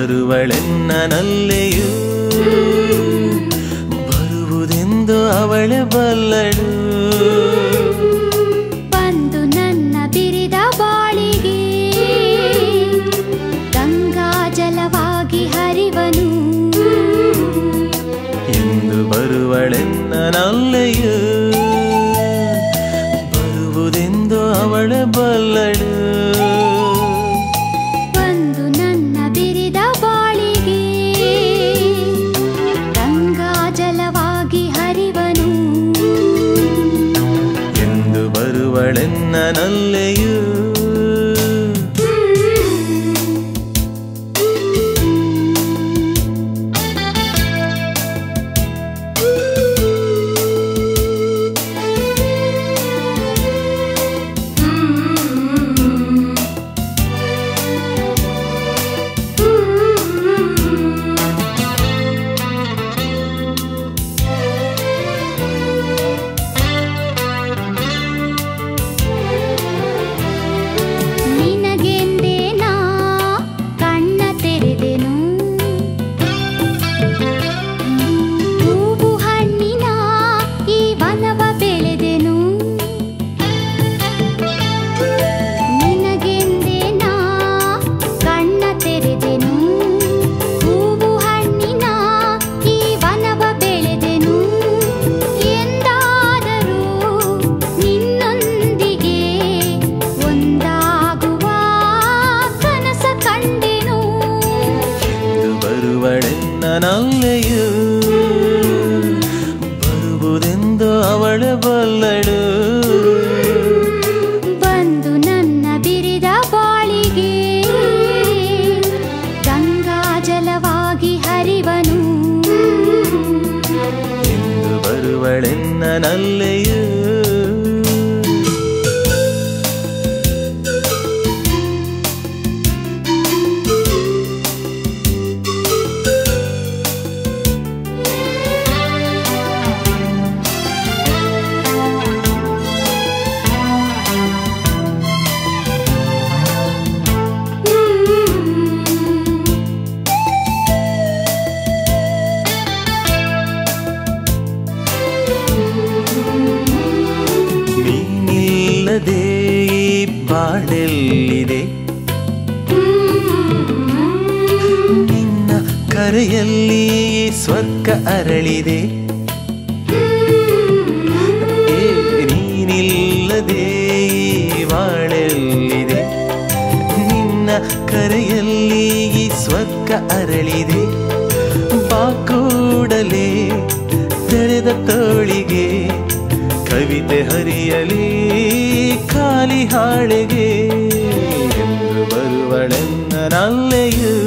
ಬರುವಳೆನ್ನನಲ್ಲೆಯೂ ಬರುವುದೆಂದು ಅವಳೆ ಬಲ್ಲಳು ಬಂದು ನನ್ನ ಬಿರಿದ ಬಾಳಿಗೆ ಗಂಗಾ ಜಲವಾಗಿ ಹರಿವನು ಎಂದು ಬರುವಳೆನ್ನನಲ್ಲೆಯೂ ಬರುವುದೆಂದು ಅವಳೆ ಬಲ್ಲಳು ಬಂದು ನನ್ನ ಬಿರಿದ ಬಾಳಿಗೆ ಗಂಗಾ ಜಲವಾಗಿ ಹರಿವನು ಎಂದು ಬರುವಳೆನ್ನನಲ್ಲೆಯೂ ನಿನಗೆಂದೇ ನಾ ಕಣ್ಣ ತೆರೆದೆನು ಹೂವು ಹಣ್ಣಿನ ಈ ವನವ ಬೆಳೆದೆನು ನಿನಗೆಂದೇ ನಾ ಕಣ್ಣ ತೆರೆದೆನು ಹೂವು ಹಣ್ಣಿನ ಈ ವನವ ಬೆಳೆದೆನು ಎಂದಾದರೂ ನಿನ್ನೊಂದಿಗೆ ಒಂದಾಗುವ ಕನಸ ಕಂಡೆನು ಎಂದು ಬರುವಳೆನ್ನನಲ್ಲೆಯೂ ಬರುವುದೆಂದು ಅವಳೆ ಬಲ್ಲಳು ಬಂದು ನನ್ನ ಬಿರಿದ ಬಾಳಿಗೆ ಗಂಗಾ ಜಲವಾಗಿ ಹರಿವನು ಎಂದು ಬರುವಳೆನ್ನನಲ್ಲೆಯೂ ನೀನಿಲ್ಲದೆ ಈ ಬಾಳೆಲ್ಲಿದೆ ನಿನ್ನ ಕರೆಯಲ್ಲಿ ಈ ಸ್ವರ್ಗ ಅರಳಿದೆ ಏ ನೀನಿಲ್ಲದೆ ಈ ಬಾಳೆಲ್ಲಿದೆ ನಿನ್ನ ಕರೆಯಲ್ಲಿ ಈ ಸ್ವರ್ಗ ಅರಳಿದೆ ಬಾ ಕೂಡಲೇ ತೆರೆದ ತೋಳಿಗೆ ಕವಿತೆ ಹರಿಯಲಿ ಖಾಲಿ ಹಾಳೆಗೆ ಎಂದು ಬರುವಳೆನ್ನನಲ್ಲೆಯೂ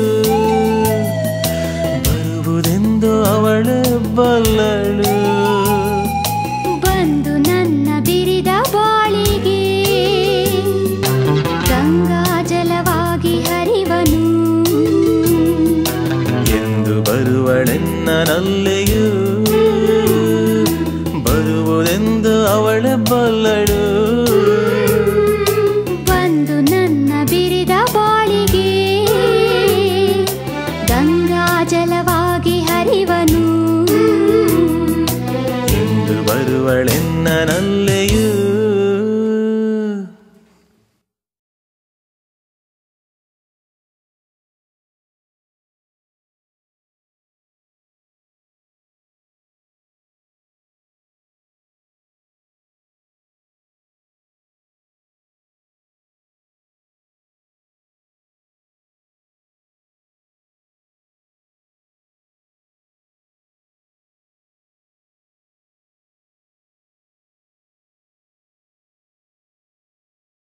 ಬರುವುದೆಂದು ಅವಳ ಬಲ್ಲಳು ಬಂದು ನನ್ನ ಬಿರಿದ ಬಾಳಿಗೆ ಗಂಗಾ ಜಲವಾಗಿ ಹರಿವನು ಎಂದು ಬರುವಳೆನ್ನನಲ್ಲೆಯೂ ಬರುವುದೆಂದು ಅವಳ ಬಲ್ಲಳು ಬಂದು ನನ್ನ ಬಿರಿದ ಬಾಳಿಗೆ ಗಂಗಾ ಜಲವಾಗಿ ಹರಿವನು ಎಂದು ಬರುವಳೆನ್ನನಲ್ಲೆ